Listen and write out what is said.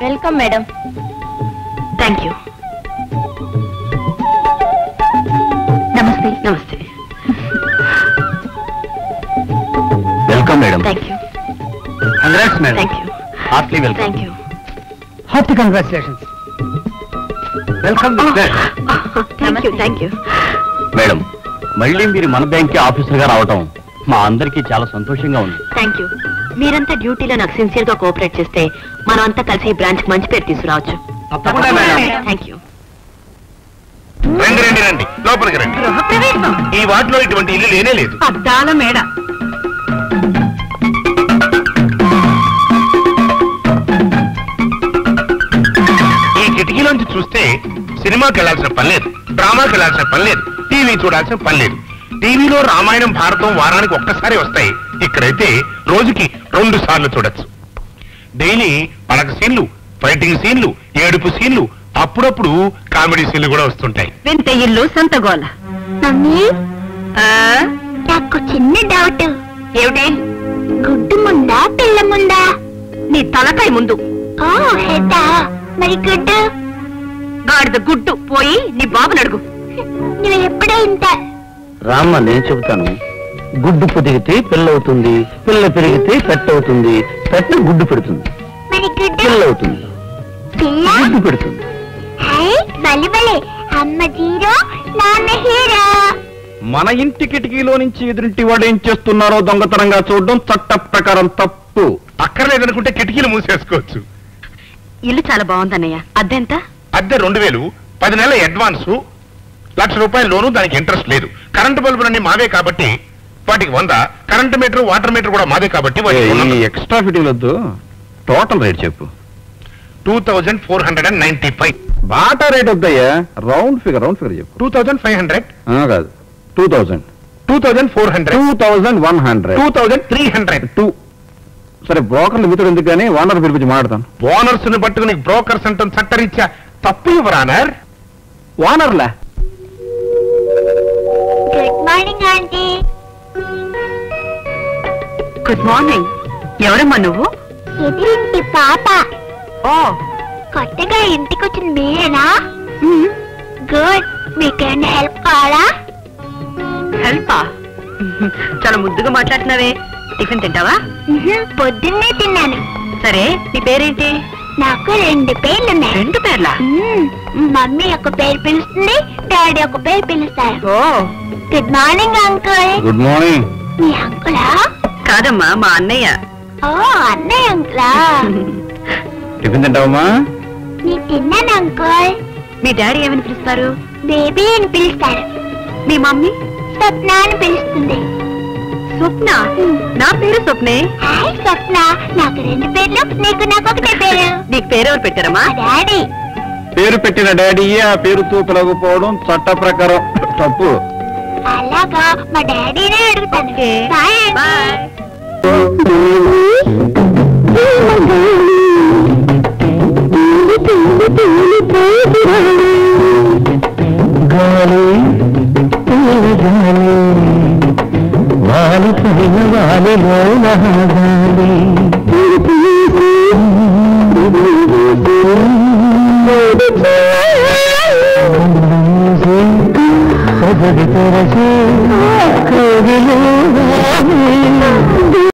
Welcome madam thank you నమస్తే నమస్తే welcome madam thank you congrats madam thank you heartly welcome thank you hearty congratulations welcome thank you thank you madam మళ్ళీ మీరు మన bank officer గా రావటం మా అందరికీ చాలా సంతోషంగా ఉంది థ్యాంక్ యూ మీరంతా డ్యూటీలో నాకు సిన్సియర్ గా కోఆపరేట్ చేస్తే మనం అంతా కలిసి ఈ బ్రాంచ్ కి మంచి పేరు తీసుకురావచ్చు తప్పకుండా మేడం. థ్యాంక్ యూ రండి రండి రండి లోపలికి రండి ఈ వార్డులో ఇటువంటి ఇల్లు లేనే లేదు అద్దాల మేడ ఈ కిటికీలోంచి చూస్తే సినిమాకి వెళ్ళాల్సిన పని లేదు డ్రామాకి వెళ్ళాల్సిన పని లేదు టీవీ చూడాల్సిన పని లేదు టీవీలో రామాయణం భారతం వారానికి ఒక్కసారి వస్తాయి ఇక్కడైతే రోజుకి రెండు సార్లు చూడొచ్చు డైలీ పడక సీన్లు ఫైటింగ్ సీన్లు ఏడుపు సీన్లు అప్పుడప్పుడు కామెడీ సీన్లు కూడా వస్తుంటాయి వింత ఇల్లు సంతగోల మమ్మీ నాకు చిన్న డౌట్ ఏమిటి గుడ్డు ముందా పిల్ల ముందా నీ తలకాయ ముందు ఓ హెడ్డా మరి గుడ్డు గాడిద గుడ్డు పోయి నీ బాబుని అడుగు నువ్వు ఎప్పుడూ ఇంత రామ్మ నేను చెబుతాను గుడ్డు పొదిగితే పిల్ల అవుతుంది పిల్ల పెరిగితే పెట్ట అవుతుంది పెట్ట గుడ్డు పెడుతుంది మరి గుడ్డు పిల్ల అవుతుంది పిల్ల గుడ్డు పెడుతుంది హై బలి బలి అమ్మ జీరో నాన్న హీరో మన ఇంటి కిటికీలో నుంచి ఎదురింటి వాడు ఏం చేస్తున్నారో దొంగతనంగా చూడడం చట్ట ప్రకారం తప్పు అక్కర్లేదనుకుంటే కిటికీలు మూసేసుకోవచ్చు ఇల్లు చాలా బాగుందన్నయ్య అద్దెంత అద్దె రెండు వేలు పది నెలల అడ్వాన్స్ లక్ష రూపాయల లోను దానికి ఇంట్రెస్ట్ లేదు కరెంటు బల్బులన్నీ మావే కాబట్టి వాటికి వంద కరెంటు మీటర్ వాటర్ మీటర్ కూడా మాదే కాబట్టి ఈ ఎక్స్ట్రా ఫిట్టింగ్ వద్దు టోటల్ రేట్ చెప్పు two thousand four hundred and ninety five బాటా రేట్ వద్దయ్యా రౌండ్ ఫిగర్ రౌండ్ ఫిగర్ చెప్పు టూ థౌజండ్ ఫైవ్ హండ్రెడ్ ఆ, కాదు two thousand two thousand four hundred two thousand one hundred two thousand three hundred two సరే బ్రోకర్లు మిత్రుడు ఎందుకు కానీ ఓనర్ పిలిపించి మాట్లాడతాను బోనర్స్ ని పట్టుకుని బ్రోకర్స్ అంటాం చట్టరీత్యా తప్పు ఇవ్వరానర్ ఓనర్లే good morning aunty good morning ఎవరమ్మా నువ్వు ఎదిరింటి పాప ఓ కొత్తగా ఇంటికి వచ్చిన మీరేనా గుడ్ మీకేమైనా హెల్ప్ కావాలా హెల్పా చాలా ముద్దుగా మాట్లాడుతున్నావే టిఫిన్ తింటావా మ్హూ, పొద్దున్నే తిన్నాను సరే నీ పేరేంటి నాకు రెండు పేర్లున్నాయి రెండు పేర్లా మ్మ్. మమ్మీ ఒక పేరు పిలుస్తుంది డాడీ ఒక పేరు పిలుస్తారు ఓ good morning uncle good morning మీ అంకులా కాదమ్మా మా అన్నయ్య ఓ అన్నయ్య అంకులా టిఫిన్ తింటావమ్మా నీ తిన్నాను అంకుల్ మీ డాడీ ఏమని పిలుస్తారు బేబీ అని పిలుస్తారు మీ మమ్మీ స్వప్న అని పిలుస్తుంది స్వప్న నా పేరు స్వప్నే హాయ్ స్వప్న నాకు రెండు పేర్లు నీకు నాకు ఒకటే పేరు నీకు పేరు ఎవరు పెట్టారమ్మా మా డాడీ పేరు పెట్టిన డాడీ ఆ పేరుతో పిలవకపోవడం చట్ట ప్రకారం తప్పు అలాగా మా డాడీనే అడుగుతాను ఓకే. బాయ్ బాయ్ గాలి గాలి వాలి పడిన వాలిలో గాలి పదవి తెరచి కవిలో